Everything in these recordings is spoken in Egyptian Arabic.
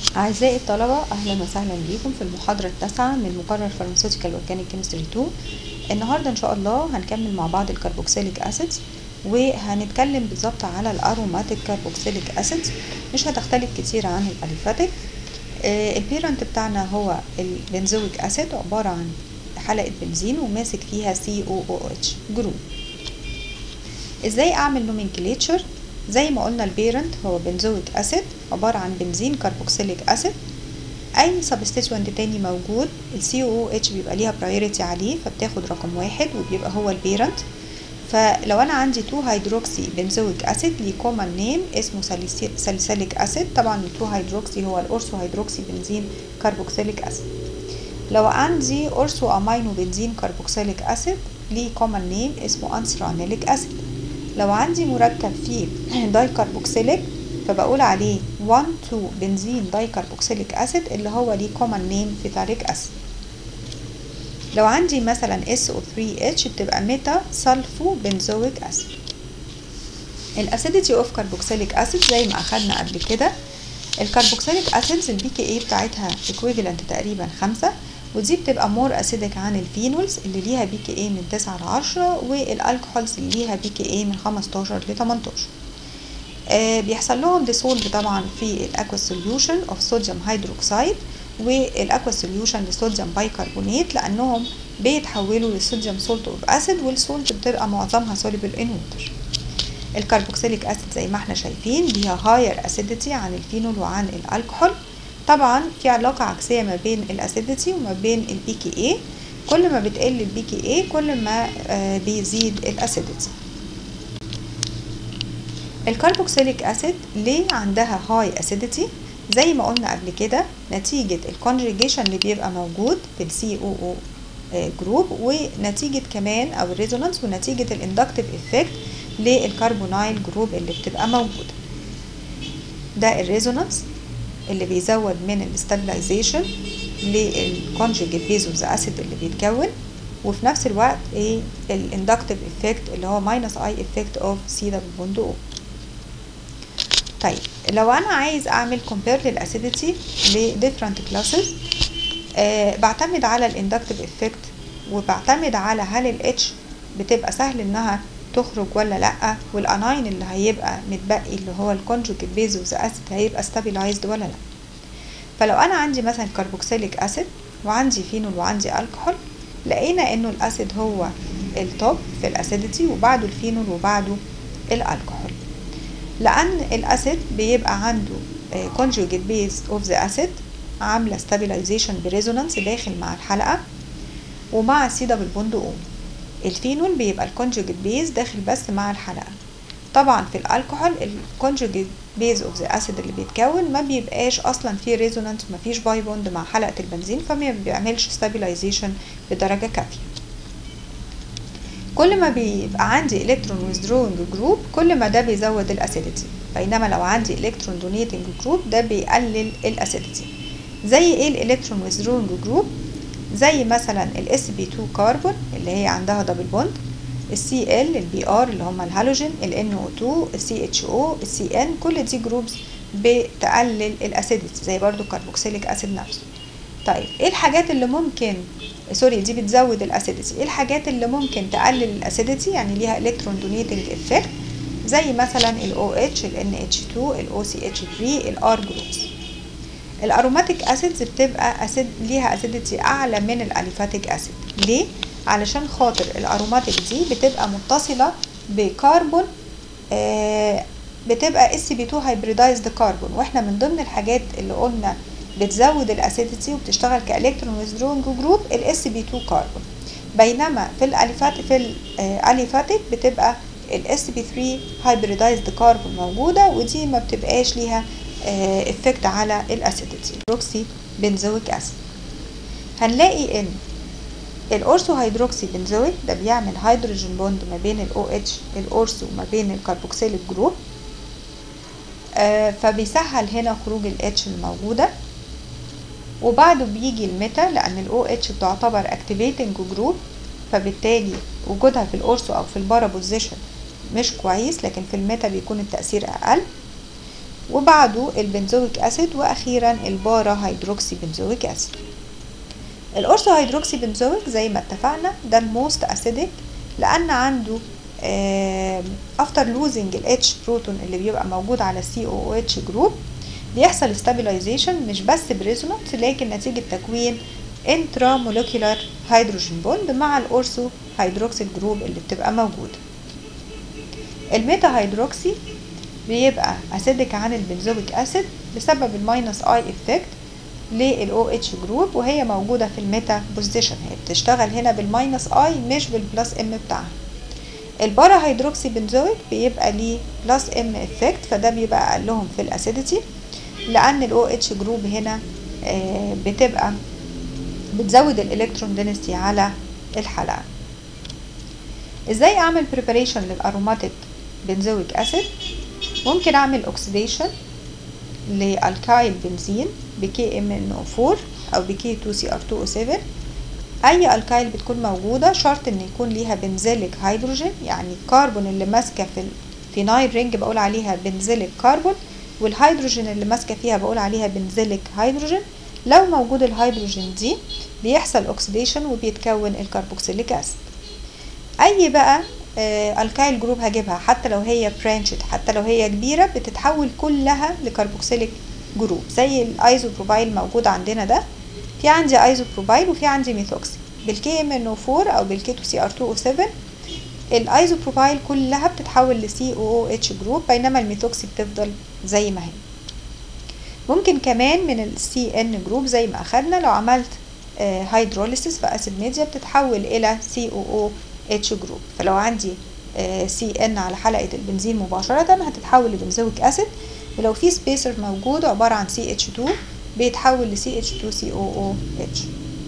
أعزائي الطلبة أهلا وسهلا بكم في المحاضرة التاسعة من مقرر فارماسيوتيكال أورجانيك كيمستري 2 النهاردة إن شاء الله هنكمل مع بعض الكربوكسيليك أسيدز وهنتكلم بالظبط على الأروماتيك كربوكسيليك أسيدز مش هتختلف كتير عن الأليفاتيك آه البيرنت بتاعنا هو البنزويك أسيد عبارة عن حلقة بنزين وماسك فيها COOH جروب ازاي اعمل نومنكليتشر زي ما قلنا البيرنت هو بنزويك اسيد عبارة عن بنزين كربوكسيليك اسيد اي سبستيتوينت تاني موجود ال COOH بيبقى ليها برايورتي عليه فبتاخد رقم واحد وبيبقى هو البيرنت فلو انا عندي 2 هيدروكسي بنزويك اسيد ليه كومن نيم اسمه ساليسيليك اسيد طبعا ال 2 هيدروكسي هو الاورثو هيدروكسي بنزين كربوكسيليك اسيد لو عندي اورثو امينو بنزين كربوكسيليك اسيد ليه كومن نيم اسمه انسرانيليك اسيد لو عندي مركب فيه دايكربوكسيليك فبقول عليه 1 2 بنزين دايكربوكسيليك اسيد اللي هو ليه كومن نيم فيتاليك اسيد لو عندي مثلا SO3H بتبقى ميتا سلفو بنزويك اسيد الاسيديتي اوف كربوكسيليك اسيد زي ما اخدنا قبل كده الكربوكسيليك اسيدز البي كي اي بتاعتها equivalent تقريبا خمسة ودي بتبقى مور اسيدك عن الفينولز اللي ليها بي كي اي من 9 ل 10 والالكحولز اللي ليها بي كي اي من 15 ل 18 آه بيحصل لهم ديسولف طبعا في الاكوا سوليوشن اوف صوديوم هيدروكسيد والاكوا سوليوشن لصوديوم بايكربونات لانهم بيتحولوا لصوديوم سولت اوف اسيد والسولت بتبقى معظمها سوليبل ان ووتر الكربوكسيليك اسيد زي ما احنا شايفين ليها هاير اسيديتي عن الفينول وعن الالكحول طبعا في علاقة عكسية ما بين الاسيديتي وما بين البي كي اي كل ما بتقل البي كي اي كل ما آه بيزيد الاسيديتي الكربوكسيليك اسيد ليه عندها هاي اسيديتي زي ما قلنا قبل كده نتيجة الكونجيجيشن اللي بيبقى موجود في السي او او جروب ونتيجة كمان او الريزونانس ونتيجة الاندكتيف افكت للكربونايل جروب اللي بتبقى موجودة ده الريزونانس اللي بيزود من الاستابلايزيشن للكونجيجيت بيز اوف ذا اسيد اللي بيتكون وفي نفس الوقت ايه الاندكتيف افكت اللي هو ماينس اي افكت اوف سي دبل بوند او طيب لو انا عايز اعمل كومبير للاسيديتي لديفرنت كلاسز آه بعتمد على الاندكتيف افكت وبعتمد على هل الاتش بتبقى سهل انها تخرج ولا لا والاناين اللي هيبقى متبقي اللي هو الكونجوجيت بيز اوف ذا اسيد هيبقى ستابيلايزد ولا لا فلو انا عندي مثلا كربوكسيليك اسيد وعندي فينول وعندي الكحول لقينا انه الاسيد هو التوب في الاسيديتي وبعده الفينول وبعده الالكحول لان الاسيد بيبقى عنده كونجوجيت بيز اوف ذا اسيد عامله ستابيلايزيشن بريزونانس داخل مع الحلقه ومع السي دبل بوند او الفينول بيبقى الكونجوجيت بيز داخل بس مع الحلقه طبعا في الالكحول الكونجوجيت بيز اوف ذا اسيد اللي بيتكون ما بيبقاش اصلا فيه ريزونانس ما فيش باي بوند مع حلقه البنزين فما بيعملش ستابيلايزيشن بدرجه كافيه كل ما بيبقى عندي الكترون ويزدروينج جروب كل ما ده بيزود الاسيديتي بينما لو عندي الكترون دونيتنج جروب ده بيقلل الاسيديتي زي ايه الالكترون ويزدروينج جروب زي مثلا الاس بي 2 كربون اللي هي عندها دبل بوند السي ال البي ار اللي هم الهالوجين الان او 2 السي اتش او السي ان كل دي جروبز بتقلل الاسيديتي زي برضو كربوكسيليك اسيد نفسه طيب ايه الحاجات اللي ممكن سوري دي بتزود الاسيديتي ايه الحاجات اللي ممكن تقلل الاسيديتي يعني ليها الكترون دونيتنج افكت زي مثلا الاو اتش الان اتش 2 الاو سي اتش 3 الار جروبز الاروماتيك اسيدز بتبقى اسيد ليها اسيديتي اعلى من الاليفاتيك اسيد ليه علشان خاطر الاروماتيك دي بتبقى متصله بكربون آه بتبقى اس بي 2 هايبريدايزد كربون واحنا من ضمن الحاجات اللي قلنا بتزود الاسيديتي وبتشتغل كالكترون ويزدرونج جروب الاس بي 2 كربون بينما في الاليفاتيك في الاليفاتيك بتبقى الاس بي 3 هايبريدايزد كربون موجوده ودي ما بتبقاش ليها افكت على الاسيديتي روكسي بنزويك اسيد هنلاقي ان الاورثو هيدروكسي بنزويك ده بيعمل هيدروجين بوند ما بين الاو اتش الاورثو وما بين الكربوكسيليك جروب آه فبيسهل هنا خروج الاتش الموجوده وبعده بيجي الميتا لان الاو اتش بتعتبر اكتيفيتنج جروب فبالتالي وجودها في الاورثو او في البارا بوزيشن مش كويس لكن في الميتا بيكون التاثير اقل وبعده البنزويك اسيد واخيرا البارا هيدروكسي بنزويك اسيد الاورثو هيدروكسي بنزويك زي ما اتفقنا ده الموست اسيدك لان عنده افتر لوزنج الاتش بروتون اللي بيبقى موجود على السي او اتش جروب بيحصل ستابيلايزيشن مش بس بريزونانس لكن نتيجه تكوين انترا مولكيولار هيدروجين بوند مع الاورثو هيدروكسيل جروب اللي بتبقى موجوده الميتا هيدروكسي بيبقى اسيدك عن البنزويك اسيد بسبب الماينس اي افكت للاو اتش جروب وهي موجوده في الميتا بوزيشن هي بتشتغل هنا بالماينس اي مش بالبلس ام بتاعها البارا هيدروكسي بنزويك بيبقى ليه بلس ام افكت فده بيبقى اقلهم في الاسيديتي لان الاو اتش جروب هنا آه بتبقى بتزود الالكترون دينستي على الحلقه ازاي اعمل بريباريشن للاروماتيك بنزويك اسيد ممكن اعمل اوكسيديشن لالكايل بنزين بكي ام ان او 4 او بكي 2 سي ار 2 او 7 اي الكايل بتكون موجوده شرط ان يكون ليها بنزيليك هيدروجين يعني الكربون اللي ماسكه في الفينايل رينج بقول عليها بنزيليك كربون والهيدروجين اللي ماسكه فيها بقول عليها بنزيليك هيدروجين لو موجود الهيدروجين دي بيحصل اوكسيديشن وبيتكون الكربوكسيليك اسيد اي بقى آه الكايل جروب هجيبها حتى لو هي برانشد حتى لو هي كبيره بتتحول كلها لكربوكسيليك جروب زي الايزوبروبايل موجود عندنا ده في عندي ايزوبروبايل وفي عندي ميثوكسي بالكي ام ان او 4 او بالكي 2 سي ار 2 او 7 الايزوبروبايل كلها بتتحول لسي او او اتش جروب بينما الميثوكسي بتفضل زي ما هي ممكن كمان من السي ان جروب زي ما اخدنا لو عملت هيدروليسيس في اسيد ميديا بتتحول الى سي او او اتش جروب فلو عندي سي ان على حلقه البنزين مباشره هتتحول لبنزويك اسيد ولو في سبيسر موجود عباره عن سي اتش 2 بيتحول ل CH2COOH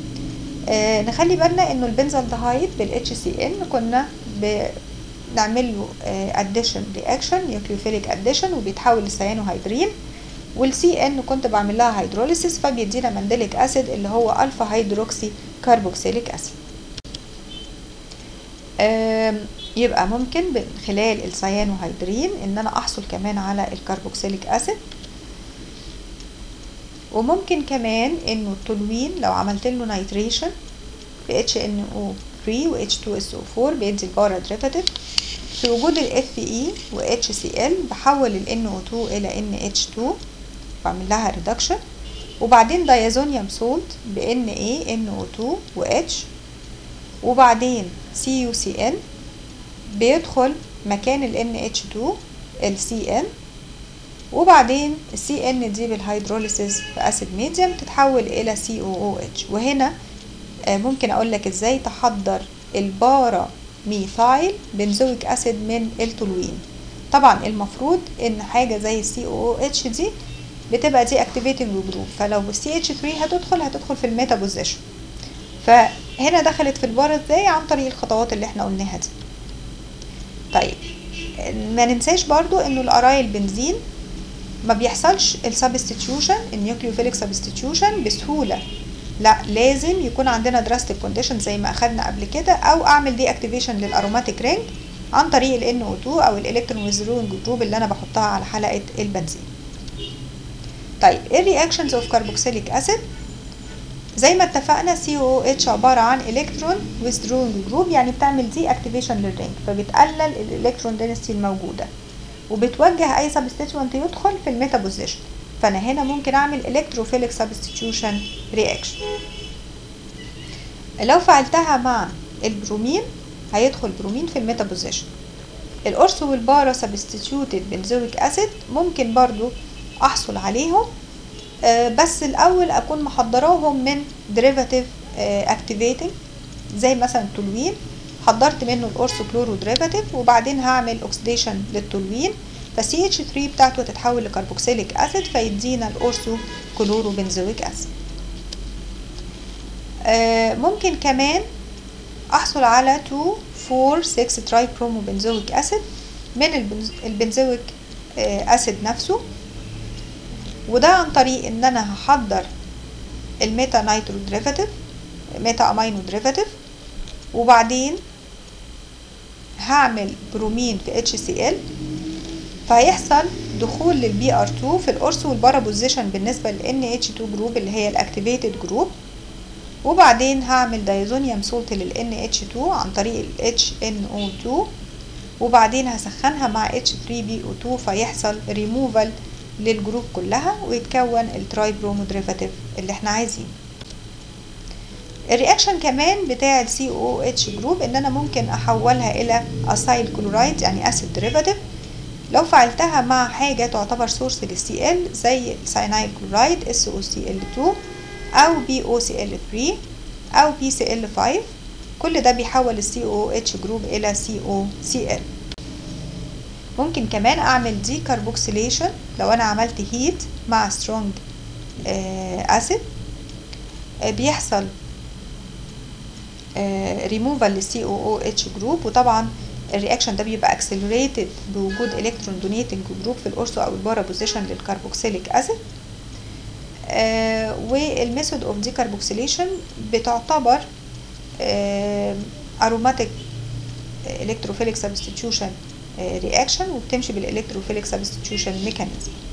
آه نخلي بالنا انه البنزالدهايد بال HCN كنا بنعمل له اديشن رياكشن نيوكليوفيليك اديشن وبيتحول لسيانوهيدرين والسي ان كنت بعمل لها هيدروليسيس فبيدينا منديليك اسيد اللي هو الفا هيدروكسي كاربوكسيليك اسيد آه يبقى ممكن من خلال السيانوهيدرين ان انا احصل كمان على الكربوكسيليك اسيد وممكن كمان انه التولوين لو عملت له نيتريشن ب HNO3 و H2SO4 بيدي البارا ديريفاتيف في وجود ال FE و HCl بحول ال NO2 الى NH2 بعمل لها ريدكشن وبعدين دايازونيوم سولت ب Na NO2 و H وبعدين CuCN بيدخل مكان ال NH2 ال CN وبعدين السي ان دي بالهيدروليسيس في اسيد ميديوم تتحول الى سي او او اتش وهنا ممكن اقول لك ازاي تحضر البارا ميثايل بنزويك اسيد من التولوين طبعا المفروض ان حاجه زي السي او او اتش دي بتبقى دي اكتيفيتنج جروب فلو السي اتش 3 هتدخل هتدخل في الميتا بوزيشن فهنا دخلت في البارا ازاي عن طريق الخطوات اللي احنا قلناها دي طيب ما ننساش برضو انه الارايل بنزين ما بيحصلش السبستيتيوشن النيوكليوفيليك سبستيتيوشن بسهوله لا لازم يكون عندنا دراستيك كونديشن زي ما اخدنا قبل كده او اعمل دي اكتيفيشن للاروماتيك رينج عن طريق ال NO2 او الالكترون ويزرونج جروب اللي انا بحطها على حلقه البنزين طيب ايه الرياكشنز اوف كاربوكسيليك اسيد زي ما اتفقنا COOH عبارة عن الكترون ويزدرونج جروب يعني بتعمل دي اكتيفيشن للرينج فبتقلل الالكترون دينستي الموجوده وبتوجه اي سبستيتيوانت يدخل في الميتا بوزيشن فانا هنا ممكن اعمل الكتروفيليك سبستيتيوشن رياكشن لو فعلتها مع البرومين هيدخل برومين في الميتا بوزيشن الأرسو والبارا سبستيتيوتد بنزويك اسيد ممكن برضو احصل عليهم آه بس الاول اكون محضراهم من ديريفاتيف اكتيفيتنج زي مثلا التولوين حضرت منه الاورثو كلورو ديريفاتيف وبعدين هعمل اوكسيديشن للتولوين فسي اتش 3 بتاعته تتحول لكربوكسيليك اسيد فيدينا الاورثو كلورو بنزويك اسيد آه ممكن كمان احصل على 2 4 6 تراي برومو بنزويك اسيد من البنزويك آه اسيد نفسه وده عن طريق ان انا هحضر الميتا نايترو ديريفاتيف ميتا امينو ديريفاتيف وبعدين هعمل برومين في HCl فهيحصل دخول للبي ار 2 في القرص والبارا بوزيشن بالنسبه لل اتش 2 جروب اللي هي الاكتيفيتد جروب وبعدين هعمل دايزونيوم سولت لل اتش 2 عن طريق ال اتش ان او 2 وبعدين هسخنها مع اتش 3 بي او 2 فيحصل ريموفال للجروب كلها ويتكون التراي برومو ديريفاتيف اللي احنا عايزينه الرياكشن كمان بتاع ال COOH جروب ان انا ممكن احولها الى اسايل كلورايد يعني اسيد ديريفاتيف لو فعلتها مع حاجه تعتبر سورس لل CL زي ساينايل كلورايد SOCl2 او BOCl3 او BCl5 كل ده بيحول ال COOH جروب الى COCl ممكن كمان اعمل دي كاربوكسيليشن لو انا عملت هيت مع سترونج اسيد بيحصل ريموفال للسي او او اتش جروب وطبعا الرياكشن ده بيبقى اكسلريتد بوجود الكترون دونيتنج جروب في الأورثو او البارا بوزيشن للكربوكسيليك اسيد والميثود اوف دي كاربوكسيليشن بتعتبر اروماتيك الكتروفيليك سبستيتيوشن رياكشن وبتمشي بالالكتروفيليك سبستيتيوشن ميكانيزم